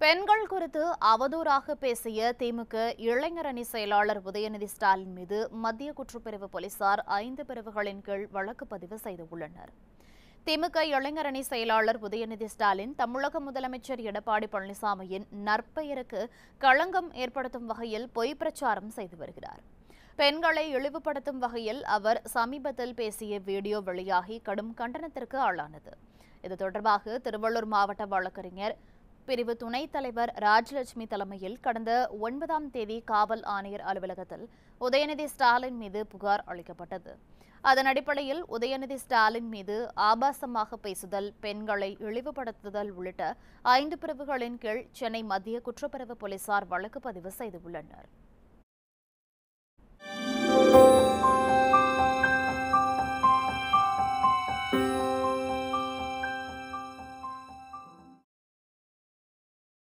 பெண்கள் குறித்து அவதூறாக பேசிய திமுக இளைஞர் அணி செயலாளர் உதயநிதி ஸ்டாலின் மீது மத்திய குற்றப்பிரிவு போலீசார் ஐந்து பிரிவுகளின் கீழ் வழக்கு பதிவு செய்துள்ளனர் திமுக இளைஞர் அணி செயலாளர் உதயநிதி ஸ்டாலின் தமிழக முதலமைச்சர் எடப்பாடி பழனிசாமியின் நற்பெயருக்கு களங்கம் ஏற்படுத்தும் வகையில் பொய் பிரச்சாரம் செய்து வருகிறார் பெண்களை இழிவுபடுத்தும் வகையில் அவர் சமீபத்தில் பேசிய வீடியோ வெளியாகி கடும் கண்டனத்திற்கு ஆளானது இது தொடர்பாக திருவள்ளூர் மாவட்ட வழக்கறிஞர் பிரிவு துணைத் தலைவர் ராஜலட்சுமி தலைமையில் கடந்த ஒன்பதாம் தேதி காவல் ஆணையர் அலுவலகத்தில் உதயநிதி ஸ்டாலின் மீது புகார் அளிக்கப்பட்டது அதன் அடிப்படையில் உதயநிதி ஸ்டாலின் மீது ஆபாசமாக பேசுதல் பெண்களை இழிவுபடுத்துதல் உள்ளிட்ட ஐந்து பிரிவுகளின் கீழ் சென்னை மத்திய குற்றப்பிரிவு போலீசார் வழக்கு பதிவு செய்துள்ளனர்